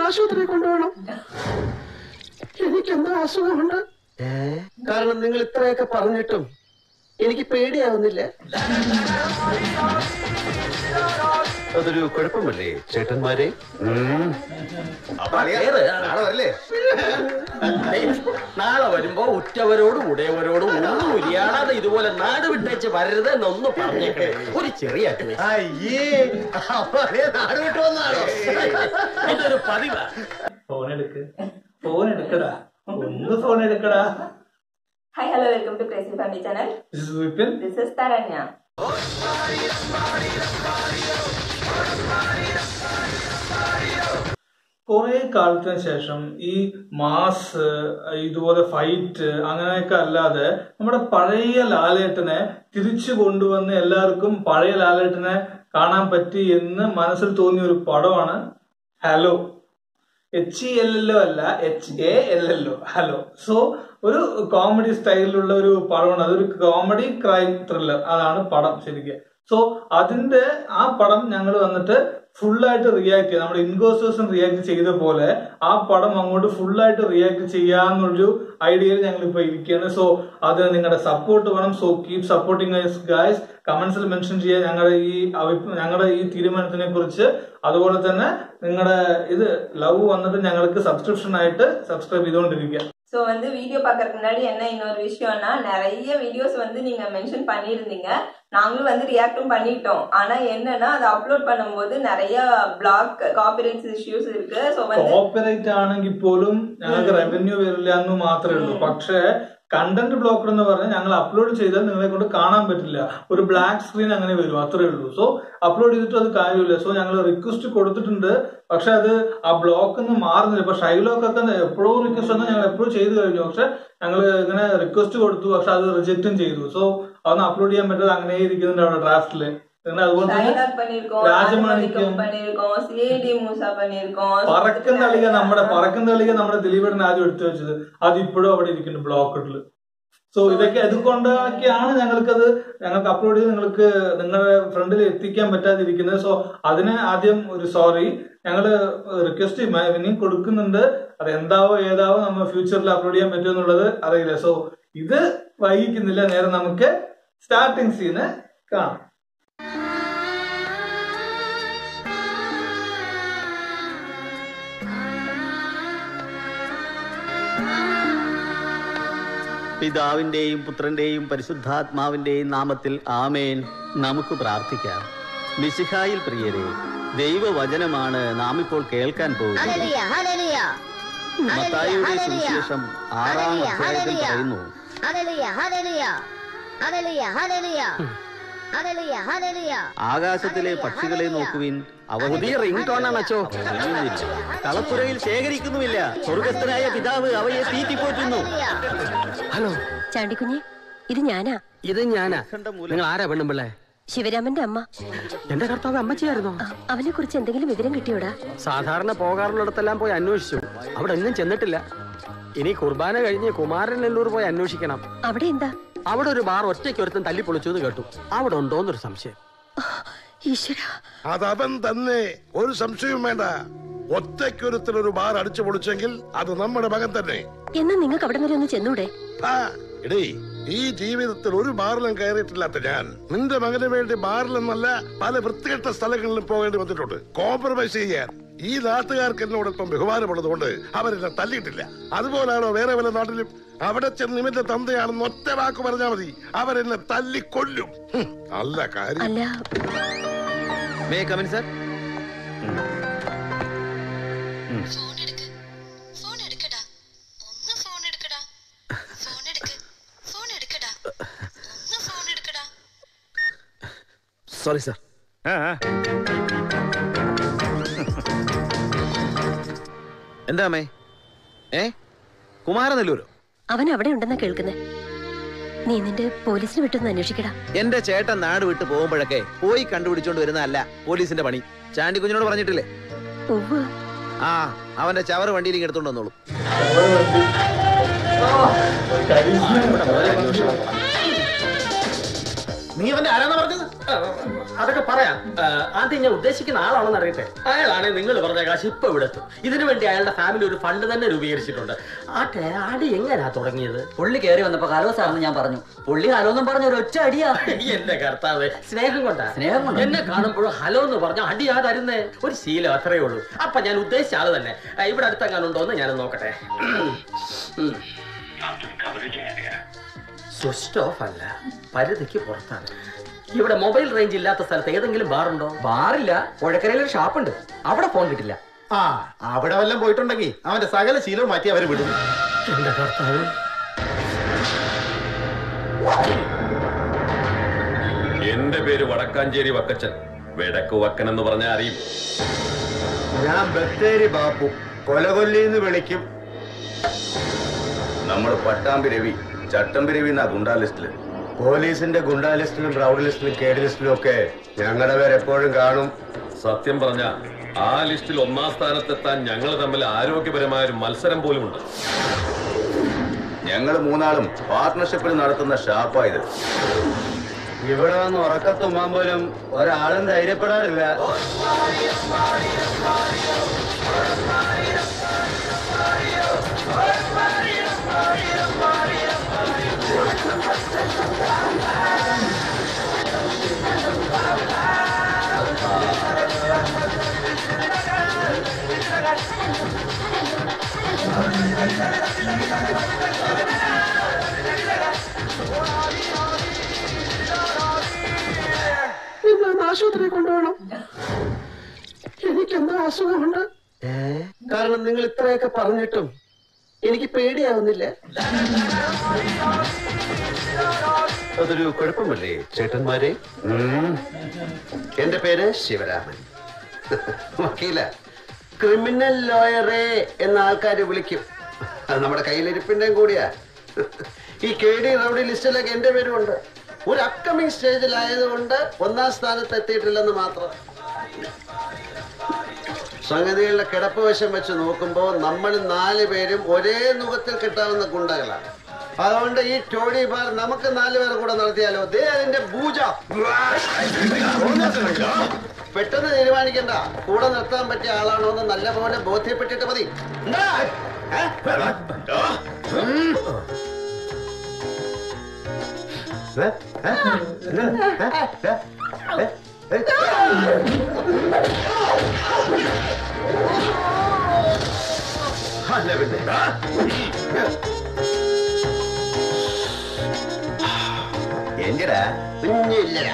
ആശുപത്രി കൊണ്ടുപോകണം എനിക്കെന്തോ അസുഖമുണ്ട് കാരണം നിങ്ങൾ ഇത്രയൊക്കെ പറഞ്ഞിട്ടും എനിക്ക് പേടിയാവുന്നില്ല അതൊരു കുഴപ്പമല്ലേ ചേട്ടന്മാരെ നാളെ വരുമ്പോ ഉറ്റവരോടും ഉടയവരോടും ഒന്നും ഉരിയാടാതെ ഇതുപോലെ നാട് വിട്ടേച്ച് വരരുത് എന്നൊന്ന് പറഞ്ഞേക്കണേ ഒരു ചെറിയ advice. അയ്യേ നാട് വിട്ടു വന്നാണോ ഇതൊരു പതിവാ ഫോൺ എടുക്ക് ഫോൺ എടുക്കടാ ഒന്ന് ഫോൺ എടുക്കടാ Hi, hello, welcome to Crazy Family Channel. This is Vipin. This is Taranya. കുറെ കാലത്തിന് ശേഷം ഈ മാസ് ഇതുപോലെ ഫൈറ്റ് അങ്ങനെയൊക്കെ അല്ലാതെ നമ്മുടെ പഴയ ലാലേട്ടനെ തിരിച്ചു കൊണ്ടുവന്ന് എല്ലാവർക്കും പഴയ ലാലേട്ടനെ കാണാൻ പറ്റി എന്ന് മനസ്സിൽ തോന്നിയ ഒരു പടമാണ് hello H E L L O അല്ല H A L L O hello so ഒരു കോമഡി സ്റ്റൈലിലുള്ള ഒരു പടമാണ് അതൊരു കോമഡി ക്രൈം ത്രില്ലർ അതാണ് പടം ശരിക്കും സോ അതിന്റെ ആ പടം ഞങ്ങൾ വന്നിട്ട് ഫുള്ളായിട്ട് റിയാക്ട് ചെയ്യുക നമ്മുടെ ഇൻകോസേഴ്സും റിയാക്ട് ചെയ്ത പോലെ ആ പടം അങ്ങോട്ട് ഫുള്ളായിട്ട് റിയാക്ട് ചെയ്യാന്നുള്ളൊരു ഐഡിയയിൽ ഞങ്ങൾ ഇപ്പൊ ഇരിക്കുകയാണ് സോ അത് നിങ്ങളുടെ സപ്പോർട്ട് വേണം സോ കീപ് സപ്പോർട്ടിങ് ഗായ്സ് കമന്റ്സിൽ മെൻഷൻ ചെയ്യുക ഞങ്ങളുടെ ഈ അഭിപ്രായം ഞങ്ങളുടെ ഈ തീരുമാനത്തിനെ കുറിച്ച് അതുപോലെ തന്നെ നിങ്ങളുടെ ഇത് ലവ് വന്നിട്ട് ഞങ്ങൾക്ക് സബ്സ്ക്രിപ്ഷൻ ആയിട്ട് സബ്സ്ക്രൈബ് ചെയ്തുകൊണ്ടിരിക്കുക ஸோ வந்து வீடியோ பார்க்கறதுக்கு முன்னாடி என்ன இன்னொரு விஷயம்னா நிறைய வீடியோஸ் வந்து நீங்க மென்ஷன் பண்ணியிருந்தீங்க நாங்களும் வந்து ரியாக்டும் பண்ணிட்டோம் ஆனா என்னன்னா அதை அப்லோட் பண்ணும்போது நிறைய பிளாக் காப்பிரைட்ஸ் இஷ்யூஸ் இருக்கு ஸோ வந்து കോപ്പറേറ്റ് ആണെങ്കിൽ പോലും ഞങ്ങൾക്ക് റവന്യൂ വരില്ല എന്ന് മാത്രമേ ഉള്ളൂ പക്ഷേ കണ്ടന്റ് ബ്ലോക്കർ എന്ന് പറഞ്ഞാൽ ഞങ്ങൾ അപ്ലോഡ് ചെയ്താൽ നിങ്ങളെ കൊണ്ട് കാണാൻ പറ്റില്ല ഒരു ബ്ലാക്ക് സ്ക്രീൻ അങ്ങനെ വരും അത്രേ ഉള്ളൂ സോ അപ്ലോഡ് ചെയ്തിട്ട് അത് കാര്യമില്ല സോ ഞങ്ങൾ റിക്വസ്റ്റ് കൊടുത്തിട്ടുണ്ട് പക്ഷെ അത് ആ ബ്ലോക്ക് നിന്ന് മാറുന്നില്ല ഇപ്പൊ ഷൈലോക്ക് ഒക്കെ എപ്പോഴും റിക്വസ്റ്റ് വന്നാൽ ഞങ്ങൾ എപ്പോഴും ചെയ്തു കഴിഞ്ഞു പക്ഷെ ഞങ്ങൾ ഇങ്ങനെ റിക്വസ്റ്റ് കൊടുത്തു പക്ഷെ അത് റിജക്റ്റും ചെയ്തു സോ അതൊന്ന് അപ്ലോഡ് ചെയ്യാൻ പറ്റാതെ അങ്ങനെ ഇരിക്കുന്നുണ്ട് അവിടെ ഡ്രാഫ്റ്റില് പിന്നെ അതുപോലെ തന്നെ டைலாக் பண்ணிருக்கோம் രാജമാണിക്യം ராஜமாணிக்கம் பண்ணிருக்கோம் சிஏடி മൂസ பண்ணிருக்கோம் പറക്കും തളിക നമ്മുടെ പറക്കും തളിക നമ്മുടെ ദിലീപേട്ടൻ ആദ്യം എടുത്തു വെച്ചത് അത് ഇപ്പോഴും അവിടെ ഇരിക്കുന്നുണ്ട് ബ്ലോക്കറ്റിൽ സോ ഇതൊക്കെ അതുകൊണ്ടൊക്കെയാണ് ഞങ്ങൾക്കത് ഞങ്ങൾക്ക് അപ്ലോഡ് ചെയ്ത് നിങ്ങൾക്ക് നിങ്ങളുടെ ഫ്രണ്ടിൽ എത്തിക്കാൻ പറ്റാതിരിക്കുന്നത് സോ അതിന് ആദ്യം ഒരു സോറി ഞങ്ങൾ റിക്വസ്റ്റ് ഇനിയും കൊടുക്കുന്നുണ്ട് അത് എന്താവോ ഏതാവോ നമ്മൾ ഫ്യൂച്ചറിൽ അപ്ലോഡ് ചെയ്യാൻ പറ്റുമോ എന്നുള്ളത് അറിയില്ല സോ ഇത് വൈകിക്കുന്നില്ല നേരെ നമുക്ക് സ്റ്റാർട്ടിങ് സീന് കാണാം പിതാവിന്റെയും പുത്രന്റെയും പരിശുദ്ധാത്മാവിന്റെയും നാമത്തിൽ ആമേൻ നമുക്ക് പ്രാർത്ഥിക്കാം മിശിഹായിൽ പ്രിയരെ ദൈവവചനമാണ് നാം ഇപ്പോൾ കേൾക്കാൻ പോകുന്നത് Hallelujah, hallelujah. മത്തായിയുടെ Hallelujah, സുവിശേഷം ആറാം Hallelujah, അധ്യായത്തിൽ hallelujah. പറയുന്നു Hallelujah, hallelujah. Hallelujah, hallelujah. Hallelujah, hallelujah. ആകാശത്തിലെ Hallelujah, പക്ഷികളെ hallelujah. നോക്കുവിൻ അവ പുതിയ റിംഗ് ടോണാണ് അച്ചോ അറിയുന്നില്ല കളപ്പുരയിൽ ശേഖരിക്കുന്നുമില്ല സ്വർഗസ്ഥനായ പിതാവ് അവയെ തീറ്റിപ്പോറ്റുന്നു ഹലോ ചാണ്ടിക്കുഞ്ഞെ ഇത് ഞാനാ ഇത് ഞാനാ നിങ്ങൾ ആരാ പെണ്ണുമ്പിള്ളേ ശിവരാമന്റെ അമ്മ എന്റെ കർത്താവ് അമ്മച്ചിയായിരുന്നോ അവനെ കുറിച്ച് എന്തെങ്കിലും വിവരം കിട്ടിയോടാ സാധാരണ പോകാറുള്ളിടത്തെല്ലാം പോയി അന്വേഷിച്ചു അവിടെ ഒന്നും ചെന്നിട്ടില്ല ഇനി കുർബാന കഴിഞ്ഞ് കുമാരനെല്ലൂർ പോയി അന്വേഷിക്കണം അവിടെ എന്താ അവിടെ ഒരു ബാർ ഒറ്റയ്ക്ക് ഒരുത്തൻ തല്ലി പൊളിച്ചു എന്ന് കേട്ടു അവിടെ ഉണ്ടോന്നൊരു സംശയം ഈശ്വര അതവൻ തന്നെ ഒരു സംശയവും വേണ്ട ഒറ്റയ്ക്കൊരുത്തിൽ ഒരു ബാർ അടിച്ചു പൊളിച്ചെങ്കിൽ അത് നമ്മുടെ മകൻ തന്നെ എന്നാ നിങ്ങൾക്ക് അവിടെ വരെ ഒന്ന് ചെന്നൂടെ ആ, എടീ ഈ ജീവിതത്തിൽ ഒരു ബാറിലും കയറിയിട്ടില്ലാത്ത ഞാൻ നിന്റെ മകന് വേണ്ടി ബാറിലെന്നല്ല പല വൃത്തികെട്ട സ്ഥലങ്ങളിലും പോകേണ്ടി വന്നിട്ടുണ്ട് കോംപ്രമൈസ് ചെയ്യാൻ ഈ നാട്ടുകാർക്ക് എന്നോടൊപ്പം ബഹുമാനമുള്ളതുകൊണ്ട് അവരെന്നെ തല്ലിയിട്ടില്ല അതുപോലാണോ വേറെ വല്ല നാട്ടിലും അവിടെ ചെന്ന് ഇവന്റെ തന്തയാണെന്ന് ഒറ്റ വാക്ക് പറഞ്ഞാൽ മതി അവരെന്നെ തല്ലിക്കൊല്ലും ഹും, നല്ല കാര്യം അല്ല മേ കമൻ സർ ഫോൺ എടുക്കടാ ഒന്ന് ഫോൺ എടുക്കടാ ഫോൺ എടുക്ക് ഫോൺ എടുക്കടാ ഒന്ന് ഫോൺ എടുക്കടാ സോറി സർ എന്താ അമ്മേ ഏ കുമാരനെല്ലൂരോ അവൻ അവിടെ ഉണ്ടെന്നാ കേൾക്കുന്നത് നീ നിന്റെ പോലീസിന് വിട്ടൊന്ന് അന്വേഷിക്കടാ എന്റെ ചേട്ടൻ നാട് വിട്ട് പോകുമ്പോഴൊക്കെ പോയി കണ്ടുപിടിച്ചോണ്ട് വരുന്നതല്ല പോലീസിന്റെ പണി ചാണ്ടി കുഞ്ഞിനോട് പറഞ്ഞിട്ടില്ലേ ഉവ്വ് ആ അവന്റെ ചവറ് വണ്ടിയിലേക്ക് എടുത്തോണ്ട് വന്നോളൂ നീ അവന്റെ ആരാന്ന് പറഞ്ഞത് അതൊക്കെ പറയാം ആ, ആദ്യം ഞാൻ ഉദ്ദേശിക്കുന്ന ആളാണെന്ന് അറിയട്ടെ അയാളാണ് നിങ്ങൾ പറഞ്ഞ കാശ് ഇപ്പൊ ഇവിടെ എത്തും ഇതിനു വേണ്ടി അയാളുടെ ഫാമിലി ഒരു ഫണ്ട് തന്നെ രൂപീകരിച്ചിട്ടുണ്ട് ആട്ടെ അടി എങ്ങനെയാ തുടങ്ങിയത് പുള്ളി കയറി വന്നപ്പോ കലോസാണെന്ന് ഞാൻ പറഞ്ഞു പുള്ളി ഹലോന്നും പറഞ്ഞ ഒരു ഒറ്റ അടിയാ എന്റെ കർത്താവ് സ്നേഹം കൊണ്ടാ സ്നേഹം കൊണ്ടാ? എന്നെ കാണുമ്പോഴും ഹലോ എന്ന് പറഞ്ഞ അടിയാ തരുന്നേ ഒരു ശീലം അത്രേ ഉള്ളൂ അപ്പൊ ഞാൻ ഉദ്ദേശിച്ച ആള് തന്നെ ആ, ഇവിടെ അടുത്തെങ്ങാനുണ്ടോ എന്ന് ഞാൻ നോക്കട്ടെ ഉം. സ്വിച്ച് ഓഫ് അല്ല പരിധിക്ക് പുറത്താണ് ഇവിടെ മൊബൈൽ റേഞ്ച് ഇല്ലാത്ത സ്ഥലത്ത് ഏതെങ്കിലും ബാറുണ്ടോ ബാറില്ല പുഴക്കരയിൽ ഒരു ഷാപ്പുണ്ട് അവിടെ ഫോൺ കിട്ടില്ല ആ അവിടെ വല്ലതും പോയിട്ടുണ്ടെങ്കിൽ അവന്റെ സകല ശീലവും മാറ്റി അവര് വിടും എന്റെ കർത്താവ് എന്റെ പേര് വടക്കാഞ്ചേരി വക്കച്ചൻ വെടക്ക് വക്കൻ എന്ന് പറഞ്ഞാൽ അറിയും ഞാൻ ബത്തേരി ബാപ്പു കൊലകൊല്ലിന്ന് വിളിക്കും നമ്മൾ പട്ടാമ്പി രവി ചട്ടമ്പി രവി എന്നാ ഗുണ്ടാ ലിസ്റ്റില് പോലീസിന്റെ ഗുണ്ടാ ലിസ്റ്റിലും റൗഡ് ലിസ്റ്റിലും കേഡ് ലിസ്റ്റിലും ഒക്കെ ഞങ്ങളുടെ പേര് എപ്പോഴും കാണും സത്യം പറഞ്ഞ ആ ലിസ്റ്റിൽ ഒന്നാം സ്ഥാനത്തെത്താൻ ഞങ്ങൾ തമ്മിൽ ആരോഗ്യപരമായ ഒരു മത്സരം പോലും ഉണ്ട് ഞങ്ങൾ മൂന്നാളും പാർട്ട്ണർഷിപ്പിൽ നടത്തുന്ന ഷാപ്പാ ഇത് ഇവിടെ വന്ന് ഉറക്കത്തുമ്മാൻ പോലും ഒരാളും ധൈര്യപ്പെടാറില്ല നിങ്ങളൊന്ന് ആശുപത്രി കൊണ്ടുപോകണം എനിക്കെന്തോ അസുഖമുണ്ട് കാരണം നിങ്ങൾ ഇത്രയൊക്കെ പറഞ്ഞിട്ടും എനിക്ക് പേടിയാവുന്നില്ല അതൊരു കുഴപ്പമല്ലേ ചേട്ടന്മാരെ എന്റെ പേര് ശിവരാമൻ വക്കീല ക്രിമിനൽ ലോയറെ എന്ന ആൾക്കാർ വിളിക്കും അത് നമ്മുടെ കയ്യിലിരിപ്പിന്റെയും കൂടിയാ ഈ കെ ഡി റൗഡി ലിസ്റ്റിലൊക്കെ എന്റെ പേരുമുണ്ട് ഒരു അപ്കമിങ് സ്റ്റേജിലായതുകൊണ്ട് ഒന്നാം സ്ഥാനത്ത് എത്തിയിട്ടില്ലെന്ന് മാത്രം സംഗതികളുടെ കിടപ്പ് വശം വെച്ച് നോക്കുമ്പോൾ നമ്മൾ നാല് പേരും ഒരേ മുഖത്തിൽ കിട്ടാവുന്ന ഗുണ്ടകളാണ് അതുകൊണ്ട് ഈ ടോഡി ബാർ നമുക്ക് നാല് പേർ കൂടെ നടത്തിയാലോ ദേ അതിന്റെ പൂജ പെട്ടെന്ന് തീരുമാനിക്കണ്ട കൂടെ നിർത്താൻ പറ്റിയ ആളാണോ എന്ന് നല്ലപോലെ ബോധ്യപ്പെട്ടിട്ട് മതി എന്താ? ഏ? ഉം. ഏ? ഏ? എന്താ? ഏ? ഏ? ഏ? അല്ല പിന്നെ എന്റെടാ കുഞ്ഞില്ല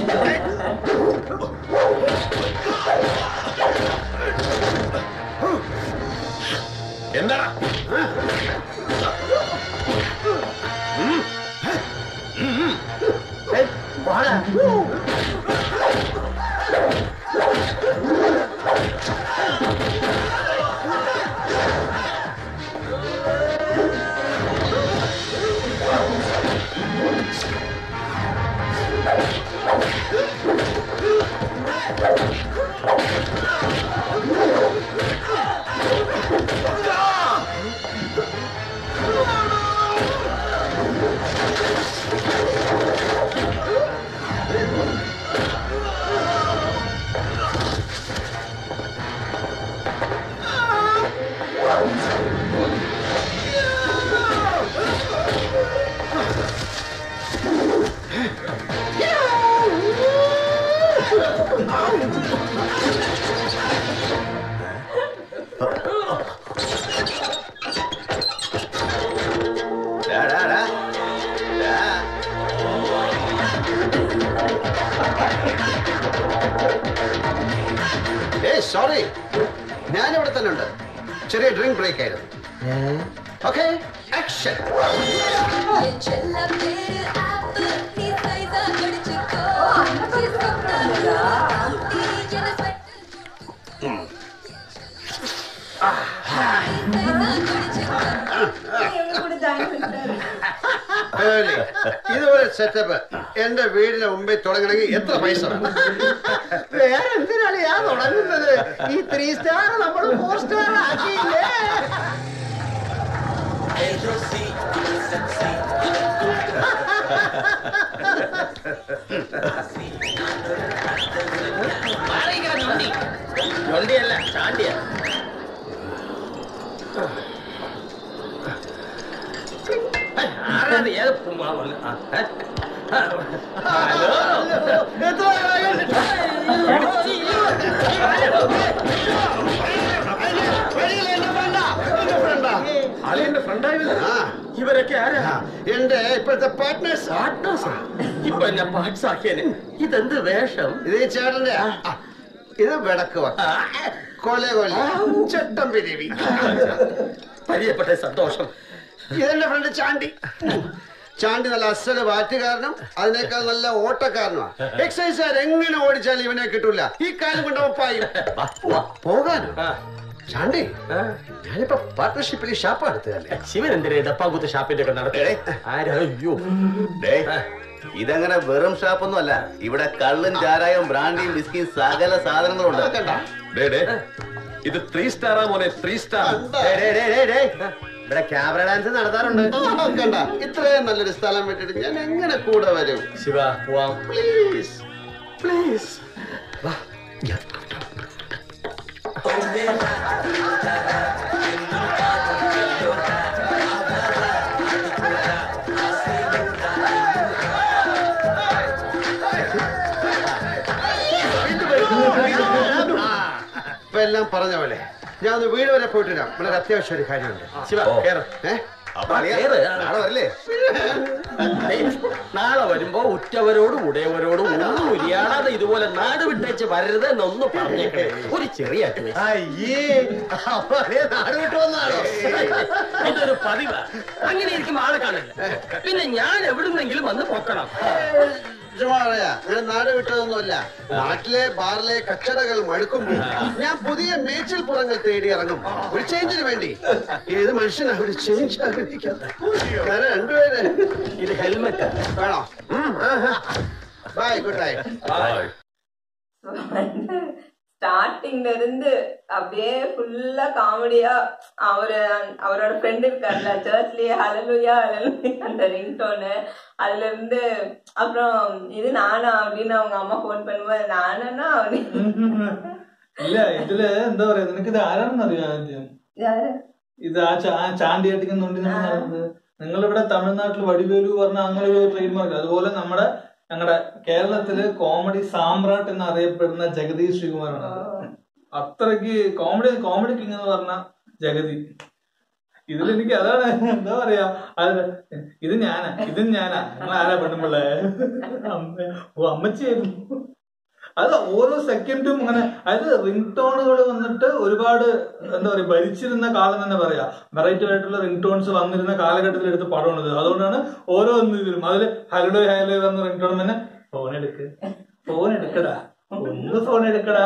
എന്താ ഡാ, ഡാ, ഡാ. ഡാ. ഏ സോറി ഞാനിവിടെ തന്നെ ഉണ്ട് ചെറിയ ഡ്രിങ്ക് ബ്രേക്ക് ആയിരുന്നു ഓക്കെ ആക്ഷൻ ഇതുപോലെ സെറ്റപ്പ് എന്റെ വീടിന് മുമ്പിൽ തുടങ്ങണമെങ്കിൽ എത്ര പൈസ വേണം വേറെ എന്തിനാണ് ഞാൻ തുടങ്ങുന്നത് ഈ ത്രീ സ്റ്റാർ നമ്മൾ ഫോർ സ്റ്റാർ ആക്കിയില്ലേ Yeah. ആരാണ് ഏത് പുമ്മാവന്? ആ, ഏ? ഹലോ അളിയന്റെ ഫ്രണ്ടായിരുന്നു ഇവരൊക്കെ ആരാ എന്റെ ഇപ്പോഴത്തെ പാർട്ട്നേഴ്സ് പാർട്ട്നേഴ്സാ ഇപ്പൊ എന്നെ പാർട്സ് ആക്കിയനെ ഇതെന്ത് വേഷം ഇത് ഈ ചേട്ടന്റെ ആ, ഇത് വെടക്ക് വക്ക കൊല കൊല ചട്ടം പിരിവി പരിചയപ്പെട്ട സന്തോഷം ഇതെന്റെ ഫ്രണ്ട് ചാണ്ടി ചാണ്ടി നല്ല അസല് വാറ്റുകാരനും അതിനേക്കാൾ നല്ല ഓട്ടക്കാരനുമാണ് എക്സസൈസുകാർ എങ്ങനെ ഓടിച്ചാലും ഇവനെ കിട്ടൂല ഈ കാലം കൊണ്ട് അവൻ പായും വാ, വാ, പോകാനോ ചാണ്ടി ഞാനിപ്പോ പാർട്ട്ണർഷിപ്പിൽ ഷാപ്പ് നടത്തുകയല്ലേ ശിവൻ എന്തിനാ ഡപ്പാകുത്ത് ഷാപ്പിന്റെ ഒക്കെ നടത്തേ ആരാ അയ്യോ ഡേയ്, ഇതങ്ങനെ വെറും ഷാപ്പൊന്നും അല്ല ഇവിടെ കള്ളും ചാരായവും ബ്രാൻഡിയും വിസ്കിയും സകല സാധനങ്ങളും ഉണ്ട് ഡേ, ഡേ, ഇത് ത്രീ സ്റ്റാറാ മോനെ ത്രീ സ്റ്റാർ ഇവിടെ ക്യാമറ ഡാൻസ് നടത്താറുണ്ട് ആ, കണ്ട ഇത്രയും നല്ലൊരു സ്ഥലം വിട്ടിട്ട് ഞാൻ എങ്ങനെ കൂടെ വരും ശിവ പോവാം പ്ലീസ് പ്ലീസ് ഇപ്പൊ എല്ലാം പറഞ്ഞ പോലെ ഞാൻ ഒന്ന് വീട് വരെ പോയിട്ട് വരാം വളരെ അത്യാവശ്യം ഒരു കാര്യമുണ്ട് ശിവ കേറ് ഏ അപ്പൊ അളിയാ, കേറ്. നാളെ വരില്ലേ ഏയ്, നാളെ വരുമ്പോ ഉറ്റവരോടും ഉടയവരോടും ഒന്നും ഉരിയാടാതെ ഇതുപോലെ നാട് വിട്ടേച്ച് വരരുത് എന്നൊന്ന് പറഞ്ഞേക്കണേ ഒരു ചെറിയ advice. അയ്യേ അപ്പൊ അളിയാ നാട് വിട്ടു വന്നാണോ ഇതൊരു പതിവ് അങ്ങനെ ഇരിക്കുമ്പോ ആളെ കാണില്ല പിന്നെ ഞാൻ എവിടുന്നെങ്കിലും വന്ന് പൊക്കണം ചുമ്മാ പറയാ ഞാൻ നാട് വിട്ടതൊന്നുമല്ല നാട്ടിലെ ബാറിലെ കച്ചടകൾ മടുക്കുമ്പോൾ ഞാൻ പുതിയ മേച്ചിൽ പുറങ്ങൾ തേടി ഇറങ്ങും ഒരു ചേഞ്ചിന് വേണ്ടി ഏത് മനുഷ്യനാ ഒരു ചേഞ്ച് ആഗ്രഹിക്കാത്ത ഞാൻ രണ്ടുപേര് ഇത് ഹെൽമെറ്റ് വേണോ ബൈ ഗുഡ് നൈറ്റ് ஸ்டார்டிங்ல இருந்து அப்படியே ஃபுல்லா காமெடியா அவரு அவரோட ஃப்ரெண்ட் இருக்கார்ல சர்ச்லயே ஹலலுயா ஹலலுயா அந்த ரிங்டோனு அதுல இருந்து அப்புறம் இது நானா அப்படின்னு அவங்க அம்மா ஃபோன் பண்ணும்போது நானா அப்படின்னு ഇല്ല ഇതില് എന്താ പറയാ നിനക്ക് ഇത് ആരാണെന്ന് അറിയാം ആദ്യം யாரு ഇത് ആ ചാ- ആ ചാണ്ടിയാട്ടിക്ക് നുണ്ടി നടന്നത് നിങ്ങളിവിടെ തമിഴ്നാട്ടിൽ വടിവേലു പറഞ്ഞ അങ്ങനെ ഒരു ട്രേഡ് മാർക്ക് അതുപോലെ നമ്മുടെ ഞങ്ങളുടെ കേരളത്തില് കോമഡി സാമ്രാട്ട് എന്ന് അറിയപ്പെടുന്ന ജഗദീഷ് ശ്രീകുമാറാണ് അത്രയ്ക്ക് കോമഡി കോമഡി കിങ് എന്ന് പറഞ്ഞ ജഗതി ഇതിൽ എനിക്ക് അതാണ് എന്താ പറയാ അത് ഇത് ഞാനാ ഇത് ഞാനാ നിങ്ങൾ ആരാ പെണ്ണുമ്പിള്ളേ അമ്മ ഓ അമ്മച്ചിയായിരുന്നു അത് ഓരോ സെക്കൻഡും അങ്ങനെ അതായത് റിംഗ് ടോണുകൾ വന്നിട്ട് ഒരുപാട് എന്താ പറയാ ഭരിച്ചിരുന്ന കാലം തന്നെ പറയാ വെറൈറ്റി ആയിട്ടുള്ള റിംഗ് ടോൺസ് വന്നിരുന്ന കാലഘട്ടത്തിൽ എടുത്ത പടമാണിത് അതുകൊണ്ടാണ് ഓരോ ഇതിലും അതിൽ ഹലോ ഹലോ വന്ന റിംഗ് ടോൺ തന്നെ ഫോൺ എടുക്ക് ഫോൺ എടുക്കടാ ഒന്ന് ഫോൺ എടുക്കടാ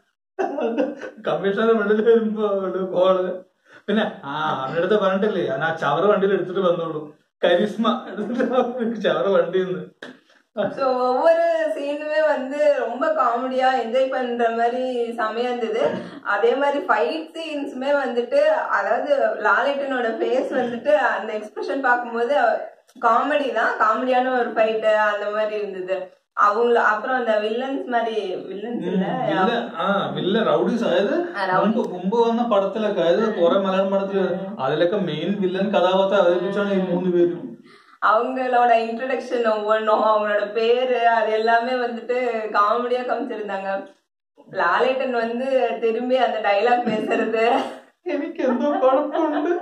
കമ്മീഷണർ മുന്നിൽ വരുമ്പോ കോള് പിന്നെ ആ അവനടുത്ത് പറഞ്ഞിട്ടില്ലേ ഞാൻ ആ ചവറ് വണ്ടിയിൽ എടുത്തിട്ട് വന്നോളൂ കരിസ്മ എടുത്തിട്ട് ചവറ് വണ്ടിയിൽ നിന്ന് ஸோ ஒவ்வொரு சீனுமே வந்து ரொம்ப காமெடியா என்ஜாய் பண்ற மாதிரி செமையா இருந்தது அதே மாதிரி ஃபைட் சீன்ஸுமே வந்துட்டு அதாவது லாலேட்டனோட ஃபேஸ் வந்துட்டு அந்த எக்ஸ்பிரஷன் பார்க்கும்போது காமெடி தான் காமெடியான ஒரு ஃபைட் அந்த மாதிரி இருந்தது அவங்கள அப்புறம் அந்த வில்லன்ஸ் மாதிரி வில்லன்ஸ் இல்ல വില്ല ആ വില്ല റൗഡീസ് അതായത് മുമ്പ് മുമ്പ് വന്ന പടത്തിലൊക്കെ അതായത് കുറെ മലയാളം പടത്തില് അതിലൊക്കെ മെയിൻ വില്ലൻ കഥാപാത്രം അവതരിപ്പിച്ചാണ് ഈ മൂന്ന് പേരും அவங்களோட இன்ட்ரடக்ஷன் ஒவ்வொன்றும் அவங்களோட பேரு அது எல்லாமே வந்துட்டு காமெடியா காமிச்சிருந்தாங்க லாலேட்டன் வந்து திரும்பி அந்த டைலாக் பேசுறது എനിക്ക് എന്തോ കുഴപ്പമുണ്ട്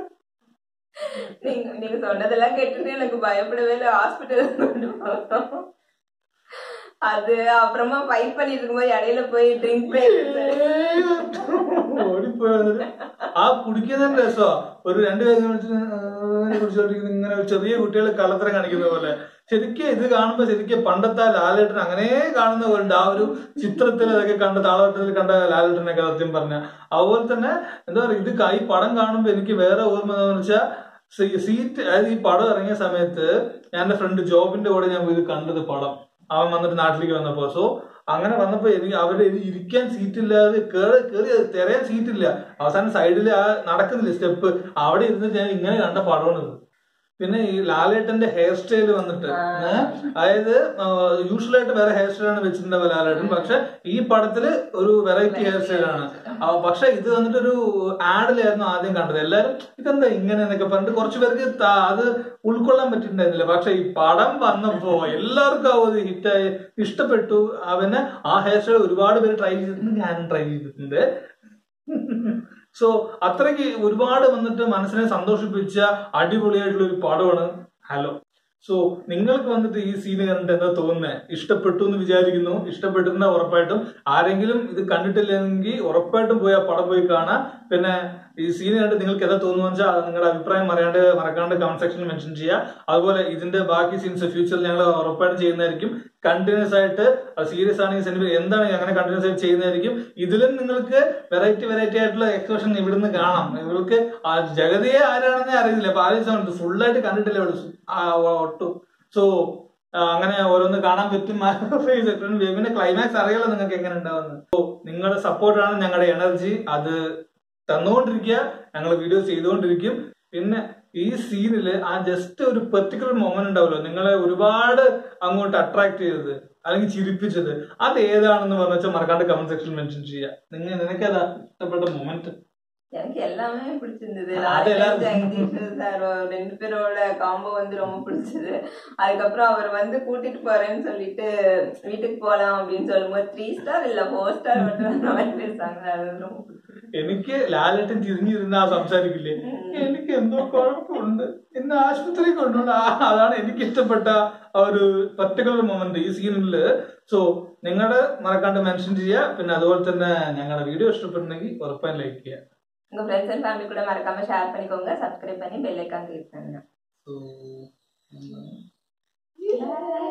நீங்க நீங்க சொன்னதெல்லாம் கேட்டுட்டு எனக்கு பயப்படவே இல்லை ஹாஸ்பிட்டல் கொண்டு போனோம் அது அப்புறமா ஃபைட் பண்ணிட்டு இருக்கும்போது இடையில போய் ட்ரிங்க் ഓടിപ്പോയത് ആ കുടിക്കുന്ന രസോ ഒരു രണ്ടുപേരും കുടിച്ചോണ്ടിരിക്കുന്ന ഇങ്ങനെ ഒരു ചെറിയ കുട്ടികൾ കള്ളത്തരം കാണിക്കുന്ന പോലെ ശരിക്കും ഇത് കാണുമ്പോ ശരിക്കും പണ്ടത്തെ ആ ലാലേട്ടൻ അങ്ങനെ കാണുന്ന പോലെ ആ ഒരു ചിത്രത്തിൽ അതൊക്കെ കണ്ട താളവട്ടത്തിൽ കണ്ട ലാലേട്ടനൊക്കെ സത്യം പറഞ്ഞ അതുപോലെ തന്നെ എന്താ പറയുക ഇത് ക- ഈ പടം കാണുമ്പോ എനിക്ക് വേറെ ഓർമ്മ എന്താന്ന് വെച്ചാൽ സീറ്റ് അതായത് ഈ പടം ഇറങ്ങിയ സമയത്ത് ഞാൻ എന്റെ ഫ്രണ്ട് ജോബിന്റെ കൂടെ ഞാൻ ഇത് കണ്ടത് പടം അവൻ വന്നിട്ട് നാട്ടിലേക്ക് വന്നപ്പോ സോ അങ്ങനെ വന്നപ്പോ എനിക്ക് അവരുടെ ഇത് ഇരിക്കാൻ സീറ്റ് ഇല്ലാതെ കേറി കേറി തിരയാൻ സീറ്റ് ഇല്ല അവസാനം സൈഡിൽ ആ നടക്കുന്നില്ല സ്റ്റെപ്പ് അവിടെ ഇരുന്നിട്ട് ഞാൻ ഇങ്ങനെ കണ്ട പടമാണിത് പിന്നെ ഈ ലാലേട്ടന്റെ ഹെയർ സ്റ്റൈൽ വന്നിട്ട് ഏ, അതായത് യൂഷ്വൽ ആയിട്ട് വേറെ ഹെയർ സ്റ്റൈലാണ് വെച്ചിട്ടുണ്ടാവുക ലാലേട്ടൻ പക്ഷെ ഈ പടത്തില് ഒരു വെറൈറ്റി ഹെയർ സ്റ്റൈലാണ് പക്ഷെ ഇത് വന്നിട്ട് ഒരു ആഡിലായിരുന്നു ആദ്യം കണ്ടത് എല്ലാരും ഇതെന്താ ഇങ്ങനെ എന്നൊക്കെ പറഞ്ഞിട്ട് കുറച്ച് പേർക്ക് ത- അത് ഉൾക്കൊള്ളാൻ പറ്റിയിട്ടുണ്ടായിരുന്നില്ല പക്ഷെ ഈ പടം വന്നപ്പോ എല്ലാവർക്കും അത് ഹിറ്റായി ഇഷ്ടപ്പെട്ടു അവന് ആ ഹെയർ സ്റ്റൈൽ ഒരുപാട് പേര് ട്രൈ ചെയ്തിട്ടുണ്ട് ഞാനും ട്രൈ ചെയ്തിട്ടുണ്ട് സോ അത്രയ്ക്ക് ഒരുപാട് വന്നിട്ട് മനസ്സിനെ സന്തോഷിപ്പിച്ച അടിപൊളിയായിട്ടുള്ള ഒരു പടമാണ് ഹലോ സോ നിങ്ങൾക്ക് വന്നിട്ട് ഈ സീന് കണ്ടിട്ട് എന്താ തോന്നുന്നത് ഇഷ്ടപ്പെട്ടു എന്ന് വിചാരിക്കുന്നു ഇഷ്ടപ്പെട്ടിരുന്ന ഉറപ്പായിട്ടും ആരെങ്കിലും ഇത് കണ്ടിട്ടില്ലെങ്കിൽ ഉറപ്പായിട്ടും പോയി ആ പടം പോയി കാണാം പിന്നെ ഈ സീന് കണ്ടിട്ട് നിങ്ങൾക്ക് എന്താ തോന്നുന്നു വെച്ചാൽ അത് നിങ്ങളുടെ അഭിപ്രായം പറയാണ്ട് മറക്കാണ്ട് കമന്റ് സെക്ഷനിൽ മെൻഷൻ ചെയ്യുക അതുപോലെ ഇതിന്റെ ബാക്കി സീൻസ് ഫ്യൂച്ചറിൽ ഞങ്ങൾ ഉറപ്പായിട്ടും ചെയ്യുന്നതായിരിക്കും കണ്ടിന്യൂസ് ആയിട്ട് സീരിയസ് ആണെങ്കിൽ സിനിമ എന്താണ് അങ്ങനെ കണ്ടിന്യൂസ് ആയിട്ട് ചെയ്യുന്നതായിരിക്കും ഇതിലും നിങ്ങൾക്ക് വെറൈറ്റി വെറൈറ്റി ആയിട്ടുള്ള എക്സ്പ്രഷൻ ഇവിടുന്ന് കാണാം ഇവർക്ക് ആ ജഗതിയെ ആരാണെന്നേ അറിയില്ല അപ്പൊ ആദ്യം ഫുൾ ആയിട്ട് കണ്ടിട്ടില്ല അവള് ആ ഒട്ടും സോ അങ്ങനെ ഓരോന്ന് കാണാൻ പറ്റും പിന്നെ ക്ലൈമാക്സ് അറിയാലോ നിങ്ങൾക്ക് എങ്ങനെ ഉണ്ടാവുന്നത് സോ നിങ്ങളുടെ സപ്പോർട്ടാണ് ഞങ്ങളുടെ എനർജി അത് തന്നുകൊണ്ടിരിക്കുക ഞങ്ങൾ വീഡിയോസ് ചെയ്തുകൊണ്ടിരിക്കും പിന്നെ ഈ സീനില് ആ ജസ്റ്റ് ഒരു പെർട്ടിക്കുലർ മൊമെന്റ് ഉണ്ടാവുമല്ലോ നിങ്ങളെ ഒരുപാട് അങ്ങോട്ട് അട്രാക്ട് ചെയ്തത് അല്ലെങ്കിൽ ചിരിപ്പിച്ചത് അത് ഏതാണെന്ന് പറഞ്ഞു വെച്ചാൽ മറക്കാണ്ട് കമന്റ് സെക്ഷനിൽ മെൻഷൻ ചെയ്യുക നിങ്ങൾ നിനക്ക് ഏതാ ഇഷ്ടപ്പെട്ട മൊമെന്റ് எனக்கு எல்லாமே பிடிச்சிருந்தது அது லாஸ்ட் எல்லாரும் ஜெகதீஷ் சார் ரெண்டு பேரோட காம்போ வந்து ரொம்ப பிடிச்சது அதுக்கப்புறம் அவர் வந்து கூட்டிட்டு போறேன்னு சொல்லிட்டு வீட்டுக்கு போலாம் அப்படின்னு சொல்லும்போது த்ரீ ஸ்டார் இல்ல ஃபோர் ஸ்டார் மட்டும் அந்த மாதிரி பேசுறாங்க அது வந்து ரொம்ப பிடிச்சது. എനിക്ക് ലാലേട്ടൻ തിരിഞ്ഞിരുന്ന ആ സംസാരിക്കില്ലേ എനിക്ക് എന്തോ കുഴപ്പമുണ്ട് എന്നെ ആശുപത്രി കൊണ്ടുപോകണം ആ, അതാണ് എനിക്ക് ഇഷ്ടപ്പെട്ട ആ ഒരു പർട്ടിക്കുലർ മൊമെന്റ് ഈ സീനില് സോ നിങ്ങളുടെ മറക്കാണ്ട് മെൻഷൻ ചെയ്യുക പിന്നെ അതുപോലെ തന്നെ ഞങ്ങളുടെ വീഡിയോ ഇഷ്ടപ്പെട്ടുണ്ടെങ്കിൽ ഉറപ്പായും ലൈക്ക് ചെയ്യുക உங்க ஃப்ரெண்ட்ஸ் அண்ட் ஃபேமிலி கூட மறக்காம ஷேர் பண்ணிக்கோங்க சப்ஸ்கிரைப் பண்ணி பெல் ஐக்கான் கிளிக் பண்ணுங்க So, Bye.